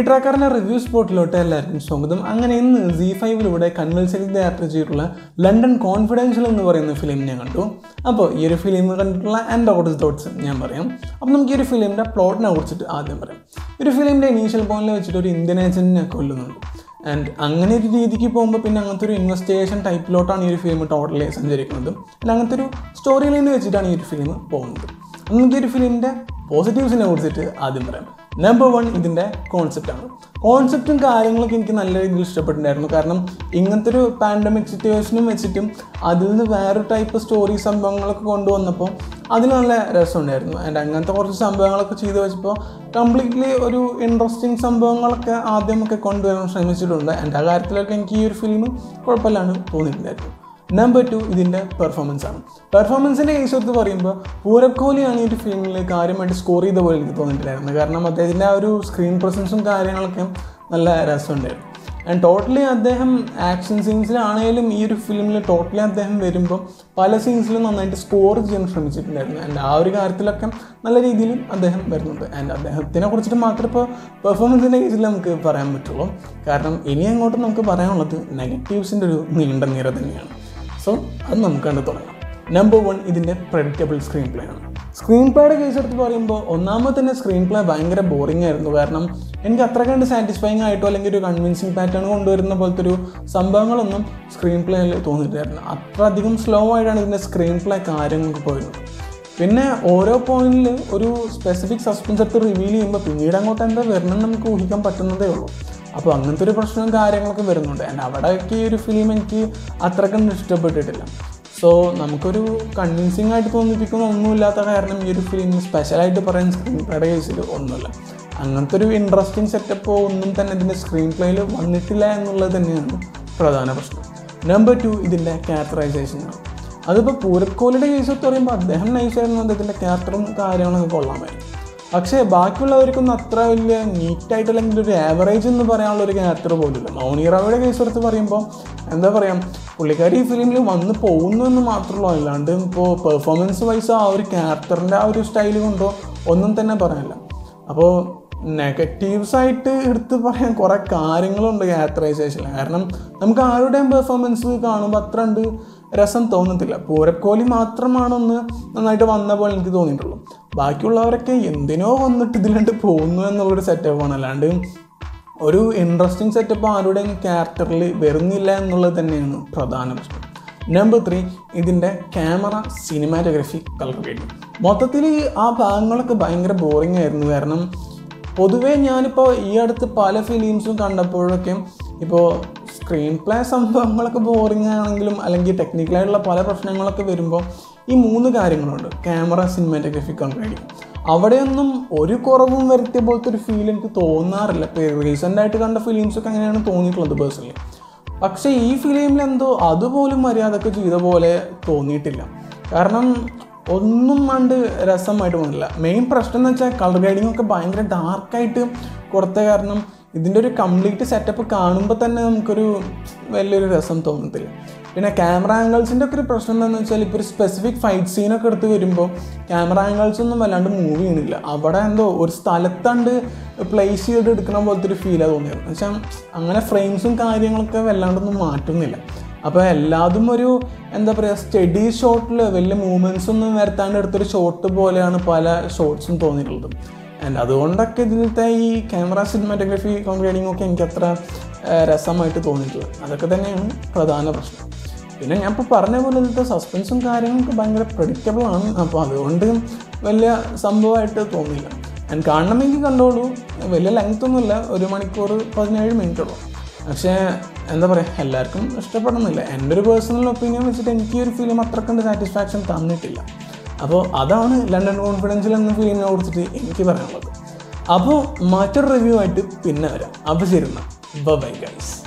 ട്രാക്കറിൻ്റെ review സ്പോട്ടിലോട്ട് എല്ലാവർക്കും സ്വാഗതം അങ്ങനെ ഇന്ന് സി ഫൈവിലൂടെ കൺവൽസരി ഡയറക്ടർ ചെയ്തിട്ടുള്ള ലണ്ടൻ കോൺഫിഡൻഷ്യൽ എന്ന് പറയുന്ന ഫിലിം ഞാൻ കണ്ടു അപ്പോൾ ഈ ഒരു ഫിലിം കണ്ടിട്ടുള്ള എൻ്റെ ഓർഡർ തോട്ട്സ് ഞാൻ പറയാം അപ്പോൾ നമുക്ക് ഈ ഒരു ഫിലിമിൻ്റെ പ്ലോട്ടിനെ കുറിച്ചിട്ട് ആദ്യം പറയാം ഈ ഒരു ഫിലിമിൻ്റെ ഇനീഷ്യൽ പോയിന്റിൽ വെച്ചിട്ട് ഒരു ഇന്ത്യൻ ഏജൻറ്റിനെ കൊല്ലുന്നുണ്ട് ആൻഡ് അങ്ങനെ ഒരു രീതിക്ക് പോകുമ്പോൾ പിന്നെ അങ്ങനത്തെ ഒരു ഇൻവെസ്റ്റിഗേഷൻ ടൈപ്പിലോട്ടാണ് ഈ ഒരു ഫിലിം ടോട്ടലി സഞ്ചരിക്കുന്നത് അല്ല അങ്ങനത്തെ ഒരു സ്റ്റോറി ലൈൻ വെച്ചിട്ടാണ് ഈ ഒരു ഫിലിം പോകുന്നത് അപ്പോൾ നമുക്ക് ഈ ഒരു ഫിലിമിൻ്റെ പോസിറ്റീവ്സിനെ കുറിച്ചിട്ട് ആദ്യം പറയാം നമ്പർ വൺ ഇതിൻ്റെ കോൺസെപ്റ്റാണ് കോൺസെപ്റ്റും കാര്യങ്ങളൊക്കെ എനിക്ക് നല്ല രീതിയിൽ ഇഷ്ടപ്പെട്ടിട്ടുണ്ടായിരുന്നു കാരണം ഇങ്ങനത്തെ ഒരു പാൻഡമിക് സിറ്റുവേഷനും വെച്ചിട്ടും അതിൽ നിന്ന് വേറൊരു ടൈപ്പ് സ്റ്റോറി സംഭവങ്ങളൊക്കെ കൊണ്ടുവന്നപ്പോൾ അതിൽ നല്ല രസമുണ്ടായിരുന്നു ആൻഡ് അങ്ങനത്തെ കുറച്ച് സംഭവങ്ങളൊക്കെ ചെയ്തു വെച്ചപ്പോൾ കംപ്ലീറ്റ്ലി ഒരു ഇൻട്രസ്റ്റിംഗ് സംഭവങ്ങളൊക്കെ ആദ്യമൊക്കെ കൊണ്ടുവരാൻ ശ്രമിച്ചിട്ടുണ്ട് ആൻഡ് ആ കാര്യത്തിലൊക്കെ എനിക്ക് ഈ ഒരു ഫിലിം കുഴപ്പമില്ലാണ്ട് തോന്നിയിട്ടുണ്ടായിരുന്നു നമ്പർ ടു ഇതിൻ്റെ പെർഫോമൻസ് ആണ് പെർഫോമൻസിൻ്റെ കേസ് എടുത്ത് പറയുമ്പോൾ പൂരബ് കോഹ്ലിയാണ് ഈ ഒരു ഫിലിമിൽ കാര്യമായിട്ട് സ്കോർ ചെയ്ത പോലെ എനിക്ക് തോന്നിയിട്ടുണ്ടായിരുന്നത് കാരണം അദ്ദേഹത്തിൻ്റെ ആ ഒരു സ്ക്രീൻ പ്രസൻസും കാര്യങ്ങളൊക്കെ നല്ല രസമുണ്ടായിരുന്നു ആൻഡ് ടോട്ടലി അദ്ദേഹം ആക്ഷൻ സീൻസിലാണെങ്കിലും ഈ ഒരു ഫിലിമിൽ ടോട്ടലി അദ്ദേഹം വരുമ്പോൾ പല സീൻസിലും നന്നായിട്ട് സ്കോർ ചെയ്യാൻ ശ്രമിച്ചിട്ടുണ്ടായിരുന്നു ആൻഡ് ആ ഒരു കാര്യത്തിലൊക്കെ നല്ല രീതിയിലും അദ്ദേഹം വരുന്നുണ്ട് ആൻഡ് അദ്ദേഹത്തിനെ കുറിച്ചിട്ട് മാത്രമേ ഇപ്പോൾ പെർഫോമൻസിൻ്റെ കേസിൽ നമുക്ക് പറയാൻ പറ്റുള്ളൂ കാരണം ഇനി അങ്ങോട്ട് നമുക്ക് പറയാനുള്ളത് നെഗറ്റീവ്സിൻ്റെ ഒരു നീണ്ട നിര തന്നെയാണ് സോ അത് നമുക്ക് കണ്ട് തുടങ്ങാം നമ്പർ വൺ ഇതിൻ്റെ പ്രഡിക്റ്റബിൾ സ്ക്രീൻ പ്ലേ ആണ് സ്ക്രീൻ പ്ലേയുടെ കേസ് എടുത്ത് പറയുമ്പോൾ ഒന്നാമത് തന്നെ സ്ക്രീൻ പ്ലേ ഭയങ്കര ബോറിംഗ് ആയിരുന്നു കാരണം എനിക്ക് അത്ര കണ്ട് സാറ്റിസ്ഫൈങ് ആയിട്ടോ അല്ലെങ്കിൽ ഒരു കൺവിൻസിങ് പാറ്റേൺ കൊണ്ടുവരുന്ന പോലത്തെ ഒരു സംഭവങ്ങളൊന്നും സ്ക്രീൻ പ്ലേയിൽ തോന്നിയിട്ടായിരുന്നു അത്ര അധികം സ്ലോ ആയിട്ടാണ് ഇതിൻ്റെ സ്ക്രീൻ പ്ലേ കാര്യങ്ങൾക്ക് പോയിരുന്നത് പിന്നെ ഓരോ പോയിന്റിൽ ഒരു സ്പെസിഫിക് സസ്പെൻസ് എടുത്ത് റിവീൽ ചെയ്യുമ്പോൾ പിന്നീട് അങ്ങോട്ട് എന്താ വരണം നമുക്ക് ഊഹിക്കാൻ പറ്റുന്നതേ ഉള്ളൂ അപ്പോൾ അങ്ങനത്തെ ഒരു പ്രശ്നവും കാര്യങ്ങളൊക്കെ വരുന്നുണ്ട് ആൻഡ് അവിടെയൊക്കെ ഈ ഒരു ഫിലിം എനിക്ക് അത്രക്കൊന്നും ഇഷ്ടപ്പെട്ടിട്ടില്ല സോ നമുക്കൊരു കൺവിൻസിങ് ആയിട്ട് തോന്നിപ്പിക്കുന്ന ഒന്നുമില്ലാത്ത കാരണം ഈ ഒരു ഫിലിം സ്പെഷ്യലായിട്ട് പറയാൻ സ്ക്രീൻ പ്ലേയുടെ കേസിൽ ഒന്നുമില്ല അങ്ങനത്തെ ഒരു ഇൻട്രസ്റ്റിംഗ് സെറ്റപ്പോ ഒന്നും തന്നെ ഇതിൻ്റെ സ്ക്രീൻ പ്ലേയിൽ വന്നിട്ടില്ല എന്നുള്ളത് തന്നെയാണ് പ്രധാന പ്രശ്നം നമ്പർ ടു ഇതിൻ്റെ ക്യാരക്ടറൈസേഷനാണ് അതിപ്പോൾ പൂരബ് കോഹ്ലിയുടെ കേസ് എടുത്ത് പറയുമ്പോൾ അദ്ദേഹം നൈസായിരുന്നു അദ്ദേഹത്തിൻ്റെ ക്യാരക്ടറും കാര്യങ്ങളൊക്കെ കൊള്ളാമായിരുന്നു പക്ഷേ ബാക്കിയുള്ളവർക്കൊന്നും അത്ര വലിയ നീറ്റായിട്ട് അല്ലെങ്കിൽ ഒരു ആവറേജ് എന്ന് പറയാനുള്ള ഒരു ക്യാരക്ടർ പോലുമില്ല മൗനി റാവയുടെ കേസ് എടുത്ത് പറയുമ്പോൾ എന്താ പറയുക പുള്ളിക്കാരി ഈ ഫിലിമിൽ വന്ന് പോകുന്നു എന്ന് മാത്രമല്ല അല്ലാണ്ട് ഇപ്പോൾ പെർഫോമൻസ് വൈസ് ആ ഒരു ക്യാരക്ടറിൻ്റെ ആ ഒരു സ്റ്റൈൽ കൊണ്ടോ ഒന്നും തന്നെ പറയാനില്ല അപ്പോൾ നെഗറ്റീവ്സ് ആയിട്ട് എടുത്ത് പറയാൻ കുറേ കാര്യങ്ങളുണ്ട് ക്യാരക്ടറൈസേഷനിൽ കാരണം നമുക്ക് ആരുടെയും പെർഫോമൻസ് കാണുമ്പോൾ അത്ര ഉണ്ട് രസം തോന്നത്തില്ല പൂരബ് കോഹ്ലി മാത്രമാണ് ഒന്ന് നന്നായിട്ട് വന്ന പോലെ എനിക്ക് തോന്നിയിട്ടുള്ളൂ ബാക്കിയുള്ളവരൊക്കെ എന്തിനോ വന്നിട്ട് ഇതിലുണ്ട് പോകുന്നു എന്നുള്ളൊരു സെറ്റപ്പാണ് അല്ലാണ്ട് ഒരു ഇൻട്രസ്റ്റിംഗ് സെറ്റപ്പ് ആരുടെയും ക്യാരക്ടറിൽ വരുന്നില്ല എന്നുള്ളത് തന്നെയാണ് പ്രധാന പ്രശ്നം നമ്പർ ത്രീ ഇതിൻ്റെ ക്യാമറ സിനിമാറ്റോഗ്രഫി കളർ ഗ്രേഡിങ് മൊത്തത്തിൽ ആ ഭാഗങ്ങളൊക്കെ ഭയങ്കര ബോറിംഗ് ആയിരുന്നു കാരണം പൊതുവേ ഞാനിപ്പോൾ ഈ അടുത്ത് പല ഫിലിംസും കണ്ടപ്പോഴൊക്കെ ഇപ്പോൾ സ്ക്രീൻ പ്ലേ സംഭവങ്ങളൊക്കെ ബോറിംഗ് ആണെങ്കിലും അല്ലെങ്കിൽ ടെക്നിക്കലായിട്ടുള്ള പല പ്രശ്നങ്ങളൊക്കെ വരുമ്പോൾ ഈ മൂന്ന് കാര്യങ്ങളുണ്ട് ക്യാമറ സിനിമാറ്റോഗ്രഫി കളർ അവിടെയൊന്നും ഒരു കുറവും വരുത്തിയ പോലത്തെ ഒരു ഫീൽ എനിക്ക് തോന്നാറില്ല ഇപ്പോൾ റീസെൻ്റ് ആയിട്ട് കണ്ട ഫിലിംസൊക്കെ അങ്ങനെയാണ് തോന്നിയിട്ടുള്ളത് പേഴ്സണലി പക്ഷേ ഈ ഫിലിമിൽ എന്തോ അതുപോലും മര്യാദക്ക് ചെയ്ത പോലെ തോന്നിയിട്ടില്ല കാരണം ഒന്നും കണ്ട് രസമായിട്ട് തോന്നില്ല മെയിൻ പ്രശ്നം എന്ന് വെച്ചാൽ കളർ ഗ്രേഡിംഗ് ഒക്കെ ഭയങ്കര ഡാർക്കായിട്ട് കൊടുത്ത കാരണം ഇതിൻ്റെ ഒരു കംപ്ലീറ്റ് സെറ്റപ്പ് കാണുമ്പോൾ തന്നെ നമുക്കൊരു വലിയൊരു രസം തോന്നത്തില്ല പിന്നെ ക്യാമറ ആംഗിൾസിൻ്റെ ഒക്കെ ഒരു പ്രശ്നം എന്താണെന്ന് വെച്ചാൽ ഇപ്പോൾ ഒരു സ്പെസിഫിക് ഫൈറ്റ് സീനൊക്കെ എടുത്ത് വരുമ്പോൾ ക്യാമറ ആംഗിൾസ് ഒന്നും വല്ലാണ്ട് മൂവ് ചെയ്യണില്ല അവിടെ എന്തോ ഒരു സ്ഥലത്തണ്ട് പ്ലേസ് ചെയ്ത് എടുക്കുന്ന പോലത്തെ ഒരു ഫീലാണ് തോന്നിയത് എന്ന് വെച്ചാൽ അങ്ങനെ ഫ്രെയിംസും കാര്യങ്ങളൊക്കെ വല്ലാണ്ടൊന്നും മാറ്റുന്നില്ല അപ്പോൾ എല്ലാതും ഒരു എന്താ പറയുക സ്റ്റഡി ഷോട്ടിൽ വലിയ മൂവ്മെൻറ്റ്സ് ഒന്നും വരുത്താണ്ട് എടുത്തൊരു ഷോട്ട് പോലെയാണ് പല ഷോട്ട്സും തോന്നിയിട്ടുള്ളത് ആൻഡ് അതുകൊണ്ടൊക്കെ ഇതിലത്തെ ഈ ക്യാമറ സിനിമാറ്റോഗ്രഫി കോൺഗ്രേഡിംഗ് ഒക്കെ എനിക്ക് അത്ര രസമായിട്ട് തോന്നിയിട്ടുള്ളത് അതൊക്കെ തന്നെയാണ് പ്രധാന പ്രശ്നം പിന്നെ ഞാൻ ഇപ്പോൾ പറഞ്ഞ പോലെ ഇതിലത്തെ സസ്പെൻസും കാര്യങ്ങളൊക്കെ ഭയങ്കര പ്രഡിക്റ്റബിൾ ആണ് അപ്പോൾ അതുകൊണ്ട് വലിയ സംഭവമായിട്ട് തോന്നിയില്ല ആൻഡ് കാണണമെങ്കിൽ കണ്ടോളൂ വലിയ ലെങ്ത് ഒന്നുമില്ല ഒരു മണിക്കൂർ പതിനേഴ് മിനിറ്റ് ഉള്ളൂ പക്ഷേ എന്താ പറയുക എല്ലാവർക്കും ഇഷ്ടപ്പെടുന്നില്ല എൻ്റെ ഒരു പേഴ്സണൽ ഒപ്പീനിയൻ വെച്ചിട്ട് എനിക്ക് ഈ ഒരു ഫിലിം അത്രക്കണ്ട് സാറ്റിസ്ഫാക്ഷൻ തന്നിട്ടില്ല അപ്പോൾ അതാണ് ലണ്ടൻ കോൺഫിഡൻസിൽ എന്ന ഫിലിമിനെ കുറിച്ചിട്ട് എനിക്ക് പറയാനുള്ളത് അപ്പോൾ മറ്റൊരു റിവ്യൂ ആയിട്ട് പിന്നെ വരാം അപ്പോൾ ശരി എന്നാൽ ബൈ ഗൈസ്